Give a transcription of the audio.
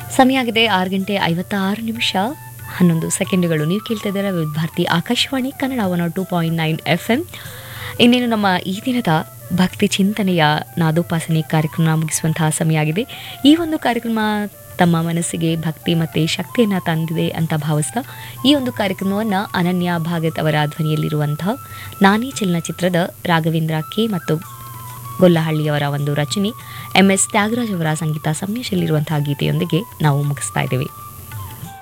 ಸಮಯ ಆಗಿದೆ ಆರು ಗಂಟೆ ಐವತ್ತಾರು ನಿಮಿಷ ಹನ್ನೊಂದು ಸೆಕೆಂಡುಗಳು ನೀವು ಕೇಳ್ತಾ ಇದ್ದೀರಾ Vividh Bharati Akashvani Kannada one two point nine F M ಇನ್ನೇನು ನಮ್ಮ ಈ ದಿನದ ಭಕ್ತಿ ಚಿಂತನೆಯ ನಾದೋಪಾಸನೆ ಕಾರ್ಯಕ್ರಮ ಮುಗಿಸುವಂತಹ ಸಮಯ ಆಗಿದೆ ಈ ಒಂದು ಕಾರ್ಯಕ್ರಮ ತಮ್ಮ ಮನಸ್ಸಿಗೆ ಭಕ್ತಿ ಮತ್ತು ಶಕ್ತಿಯನ್ನು ತಂದಿದೆ ಅಂತ ಭಾವಿಸ್ತಾ ಈ ಒಂದು ಕಾರ್ಯಕ್ರಮವನ್ನು ಅನನ್ಯ ಭಾಗತ್ ಅವರ ಧ್ವನಿಯಲ್ಲಿರುವಂತಹ ನಾನೇ ಚಲನಚಿತ್ರದ ರಾಘವೇಂದ್ರ ಕೆ ಮತ್ತು ಗೊಲ್ಲಹಳ್ಳಿಯವರ ಒಂದು ರಚನೆ ಎಂ ಎಸ್ ತ್ಯಾಗರಾಜ್ ಅವರ ಸಂಗೀತ ಸಮ್ಮಿಶಲ್ಲಿರುವಂತಹ ಗೀತೆಯೊಂದಿಗೆ ನಾವು ಮುಗಿಸ್ತಾ ಇದ್ದೇವೆ